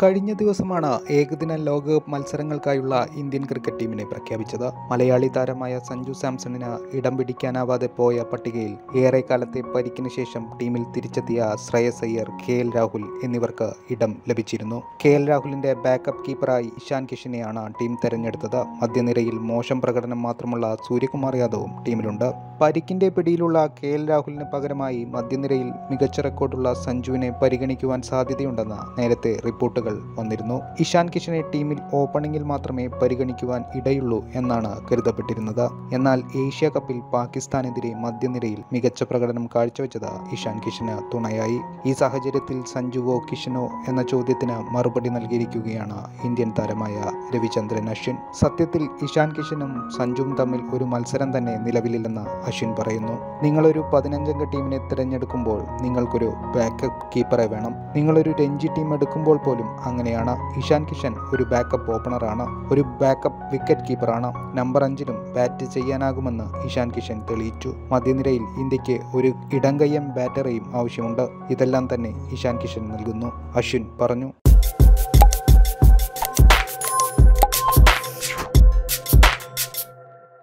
കഴിഞ്ഞ ദിവസമാണ് ഏകദിന ലോകകപ്പ് മത്സരങ്ങൾക്കായുള്ള ഇന്ത്യൻ ക്രിക്കറ്റ് ടീമിനെ പ്രഖ്യാപിച്ചത് മലയാളി താരമായ സഞ്ജു സാംസണിന് ഇടം പിടിക്കാനാവാതെ പോയ പട്ടികയിൽ ഏറെക്കാലത്തെ പരിക്കിന് ശേഷം ടീമിൽ തിരിച്ചെത്തിയ ശ്രേയസ് അയ്യർ കെ എൽ രാഹുൽ എന്നിവർക്ക് ഇടം ലഭിച്ചിരുന്നു കെ എൽ രാഹുലിന്റെ ബാക്കപ്പ് കീപ്പറായി ഇഷാൻ കിഷനെയാണ് ടീം തെരഞ്ഞെടുത്തത് മധ്യനിരയിൽ മോശം പ്രകടനം മാത്രമുള്ള സൂര്യകുമാർ യാദവും ടീമിലുണ്ട് പരിക്കിന്റെ പിടിയിലുള്ള കെ എൽ രാഹുലിന് പകരമായി മധ്യനിരയിൽ മികച്ച റെക്കോർഡുള്ള സഞ്ജുവിനെ പരിഗണിക്കുവാൻ സാധ്യതയുണ്ടെന്ന് നേരത്തെ റിപ്പോർട്ടുകൾ വന്നിരുന്നു ഇഷാൻ കിഷനെ ടീമിൽ ഓപ്പണിംഗിൽ മാത്രമേ പരിഗണിക്കുവാൻ ഇടയുള്ളൂ എന്നാണ് കരുതപ്പെട്ടിരുന്നത് എന്നാൽ ഏഷ്യ കപ്പിൽ പാകിസ്ഥാനെതിരെ മധ്യനിരയിൽ മികച്ച പ്രകടനം കാഴ്ചവെച്ചത് ഇഷാൻ കിഷന് തുണയായി ഈ സാഹചര്യത്തിൽ സഞ്ജുവോ കിഷനോ എന്ന ചോദ്യത്തിന് മറുപടി നൽകിയിരിക്കുകയാണ് ഇന്ത്യൻ താരമായ രവിചന്ദ്രൻ അശ്വിൻ സത്യത്തിൽ ഇഷാൻ കിഷനും സഞ്ജുവും തമ്മിൽ ഒരു മത്സരം തന്നെ നിലവിലില്ലെന്ന് അശ്വിൻ പറയുന്നു നിങ്ങളൊരു പതിനഞ്ചംഗ ടീമിനെ തിരഞ്ഞെടുക്കുമ്പോൾ നിങ്ങൾക്കൊരു ബാക്കപ്പ് കീപ്പറെ വേണം നിങ്ങളൊരു രഞ്ജി ടീം എടുക്കുമ്പോൾ പോലും അങ്ങനെയാണ് ഇഷാൻ കിഷൻ ഒരു ബാക്കപ്പ് ഓപ്പണറാണ് ഒരു ബാക്കപ്പ് വിക്കറ്റ് കീപ്പറാണ് നമ്പർ അഞ്ചിലും ബാറ്റ് ചെയ്യാനാകുമെന്ന് ഇഷാൻ കിഷൻ തെളിയിച്ചു മധ്യനിരയിൽ ഇന്ത്യക്ക് ഒരു ഇടംകയ്യൻ ബാറ്ററെയും ആവശ്യമുണ്ട് ഇതെല്ലാം തന്നെ ഇഷാൻ കിഷൻ നൽകുന്നു അശ്വിൻ പറഞ്ഞു